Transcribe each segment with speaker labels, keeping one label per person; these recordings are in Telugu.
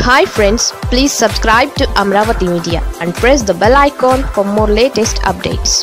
Speaker 1: hi friends please subscribe to Amaravati media and press the bell icon for more latest updates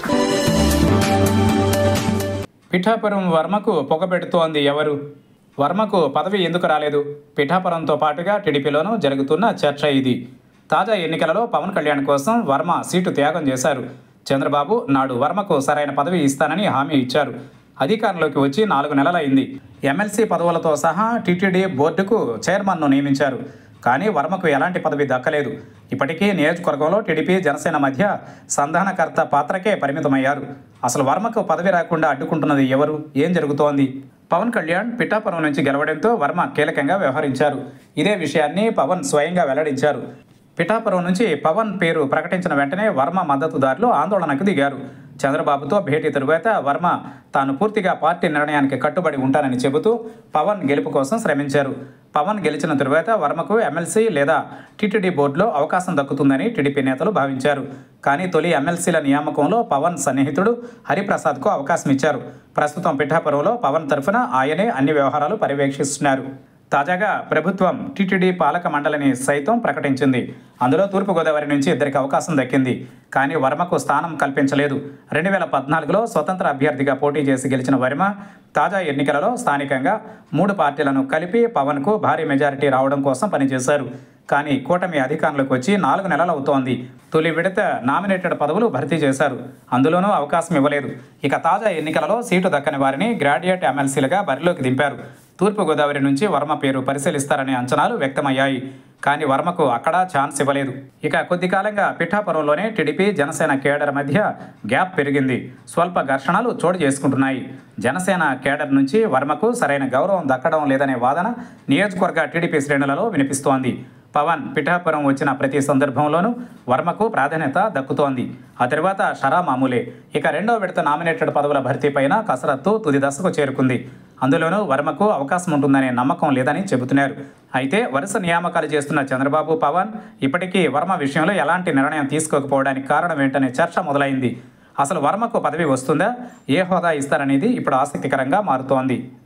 Speaker 2: Pithapuram వర్మకు పొగపెడుతోంది ఎవరు వర్మకు పదవి ఎందుకు రాలేదు పిఠాపురంతో పాటుగా టీడీపీలోనూ జరుగుతున్న చర్చ ఇది తాజా ఎన్నికలలో పవన్ కళ్యాణ్ కోసం వర్మ సీటు త్యాగం చేశారు చంద్రబాబు నాడు వర్మకు సరైన పదవి ఇస్తానని హామీ ఇచ్చారు అధికారంలోకి వచ్చి నాలుగు నెలలైంది ఎమ్మెల్సీ పదవులతో సహా టీటీడీ బోర్డుకు చైర్మన్ను నియమించారు కానీ వర్మకు ఎలాంటి పదవి దక్కలేదు ఇప్పటికీ నియోజకవర్గంలో టీడీపీ జనసేన మధ్య సంధానకర్త పాత్రకే పరిమితమయ్యారు అసలు వర్మకు పదవి రాకుండా అడ్డుకుంటున్నది ఎవరు ఏం జరుగుతోంది పవన్ కళ్యాణ్ పిఠాపురం నుంచి గెలవడంతో వర్మ కీలకంగా వ్యవహరించారు ఇదే విషయాన్ని పవన్ స్వయంగా వెల్లడించారు పిఠాపురం నుంచి పవన్ పేరు ప్రకటించిన వెంటనే వర్మ మద్దతుదారులు ఆందోళనకు దిగారు చంద్రబాబుతో భేటీ తరువాత వర్మ తాను పూర్తిగా పార్టీ నిర్ణయానికి కట్టుబడి ఉంటానని చెబుతూ పవన్ గెలుపు కోసం శ్రమించారు పవన్ గెలిచిన తరువాత వర్మకు ఎమ్మెల్సీ లేదా టీటీడీ బోర్డులో అవకాశం దక్కుతుందని టీడీపీ నేతలు భావించారు కానీ తొలి ఎమ్మెల్సీల నియామకంలో పవన్ సన్నిహితుడు హరిప్రసాద్కు అవకాశం ఇచ్చారు ప్రస్తుతం పిఠాపురంలో పవన్ తరఫున ఆయనే అన్ని వ్యవహారాలు పర్యవేక్షిస్తున్నారు తాజాగా ప్రభుత్వం టీటీడీ పాలక మండలిని సైతం ప్రకటించింది అందులో తూర్పుగోదావరి నుంచి ఇద్దరికి అవకాశం దక్కింది కానీ వర్మకు స్థానం కల్పించలేదు రెండు వేల పద్నాలుగులో స్వతంత్ర అభ్యర్థిగా పోటీ చేసి గెలిచిన వర్మ తాజా ఎన్నికలలో స్థానికంగా మూడు పార్టీలను కలిపి పవన్కు భారీ మెజారిటీ రావడం కోసం పనిచేశారు కానీ కూటమి అధికారంలోకి వచ్చి నాలుగు నెలలు అవుతోంది తొలి విడత నామినేటెడ్ పదవులు భర్తీ చేశారు అందులోనూ అవకాశం ఇవ్వలేదు ఇక తాజా ఎన్నికలలో సీటు దక్కని వారిని గ్రాడ్యుయేట్ ఎమ్మెల్సీలుగా బరిలోకి దింపారు తూర్పుగోదావరి నుంచి వర్మ పేరు పరిశీలిస్తారనే అంచనాలు వ్యక్తమయ్యాయి కానీ వర్మకు అక్కడ ఛాన్స్ ఇవ్వలేదు ఇక కొద్ది కాలంగా పిఠాపురంలోనే టీడీపీ జనసేన కేడర్ మధ్య గ్యాప్ పెరిగింది స్వల్ప ఘర్షణలు చోటు చేసుకుంటున్నాయి జనసేన కేడర్ నుంచి వర్మకు సరైన గౌరవం దక్కడం లేదనే వాదన నియోజకవర్గ టీడీపీ శ్రేణులలో వినిపిస్తోంది పవన్ పిఠాపురం వచ్చిన ప్రతి సందర్భంలోనూ వర్మకు ప్రాధాన్యత దక్కుతోంది ఆ తర్వాత షరా మామూలే ఇక రెండో విడత నామినేటెడ్ పదవుల భర్తీపైన కసరత్తు తుది దశకు చేరుకుంది అందులోనూ వర్మకు అవకాశం ఉంటుందనే నమ్మకం లేదని చెబుతున్నారు అయితే వరుస నియామకాలు చేస్తున్న చంద్రబాబు పవన్ ఇప్పటికీ వర్మ విషయంలో ఎలాంటి నిర్ణయం తీసుకోకపోవడానికి కారణం ఏంటనే చర్చ మొదలైంది అసలు వర్మకు పదవి వస్తుందా ఏ హోదా ఇస్తారనేది ఇప్పుడు ఆసక్తికరంగా మారుతోంది